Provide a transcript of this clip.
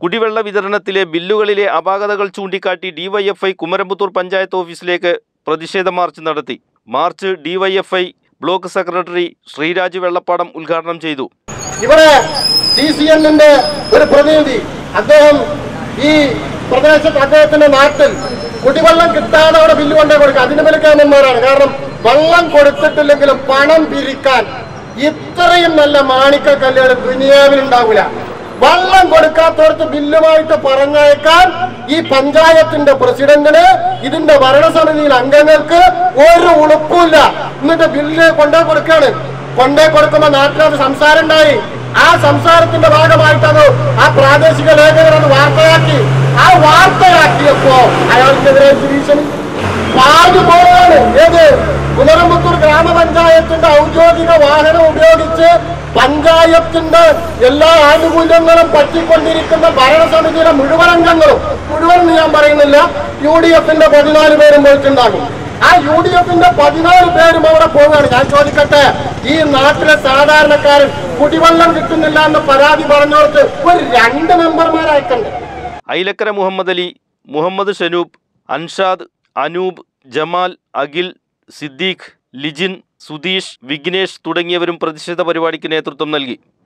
കുടിവെള്ള വിതരണത്തിലെ ബില്ലുകളിലെ അപാകതകൾ ചൂണ്ടിക്കാട്ടി ഡിവൈഎഫ്ഐ കുമരമ്പത്തൂർ പഞ്ചായത്ത് ഓഫീസിലേക്ക് പ്രതിഷേധ മാർച്ച് നടത്തി march DYFI block secretary Sreeraj Vellappadam ഉദ്ഘാടനം ചെയ്തു ഇവിടെ സി സി എല്ലിന്റെ ഒരു പ്രതിനിധി അദ്ദേഹം ഈ പ്രദേശത്ത് അദ്ദേഹത്തിന്റെ നാട്ടിൽ കുടിവെള്ളം കിട്ടാതെ അവിടെ ബില്ല് കൊണ്ടേ കൊടുക്കുക അതിന് വിലക്കാമന്മാരാണ് കാരണം വെള്ളം കൊടുത്തിട്ടില്ലെങ്കിലും പണം പിരിക്കാൻ ഇത്രയും നല്ല മാണിക്കക്കല്ലുകൾ ദുനിയാവിൽ ഉണ്ടാവില്ല വെള്ളം കൊടുക്കാത്തവർക്ക് ബില്ലുമായിട്ട് പറഞ്ഞയക്കാൻ ഈ പഞ്ചായത്തിന്റെ പ്രസിഡന്റിന് ഇതിന്റെ ഭരണസമിതിയിൽ അംഗങ്ങൾക്ക് ഒരു ഉളുപ്പില്ല എന്നിട്ട് ബില്ല് കൊണ്ടേ കൊടുക്കാണ് കൊണ്ടേ കൊടുക്കുമ്പോ നാട്ടിലത് സംസാരം ഉണ്ടായി ആ സംസാരത്തിന്റെ ഭാഗമായിട്ടത് ആ പ്രാദേശിക ലേഖകർ അത് വാർത്തയാക്കി ആ വാർത്തയാക്കിയപ്പോ അയാൾക്കെതിരെ ഭീഷണി പാഞ്ഞു പോവാണ് ഏത് കുമരമ്പത്തൂർ ഗ്രാമപഞ്ചായത്തിന്റെ ഔദ്യോഗിക വാഹനം ഉപയോഗിച്ച് പഞ്ചായത്തിന്റെ എല്ലാ ആനുകൂല്യങ്ങളും പറ്റിക്കൊണ്ടിരിക്കുന്ന ഭരണസമിതിയുടെ മുഴുവൻ അംഗങ്ങളും മുഴുവൻ ഞാൻ പറയുന്നില്ല യു ഡി എഫിന്റെ പതിനാല് പേരും പോയിട്ടുണ്ടാകും ആ യു ഡി എഫിന്റെ പതിനാല് പേരും അവിടെ പോവുകയാണ് ഞാൻ ചോദിക്കട്ടെ ഈ നാട്ടിലെ സാധാരണക്കാരൻ കുടിവെള്ളം കിട്ടുന്നില്ല എന്ന് പരാതി പറഞ്ഞവർക്ക് ഒരു രണ്ട് മെമ്പർമാരായിട്ടുണ്ട് ഐലക്കര മുഹമ്മദ് അലി മുഹമ്മദ് ഷനൂബ് അൻഷാദ് അനൂപ് ജമാൽ അഖിൽ സിദ്ദീഖ് ലിജിൻ സുധീഷ് വിഘ്നേഷ് തുടങ്ങിയവരും പ്രതിഷേധ പരിപാടിക്ക് നേതൃത്വം നൽകി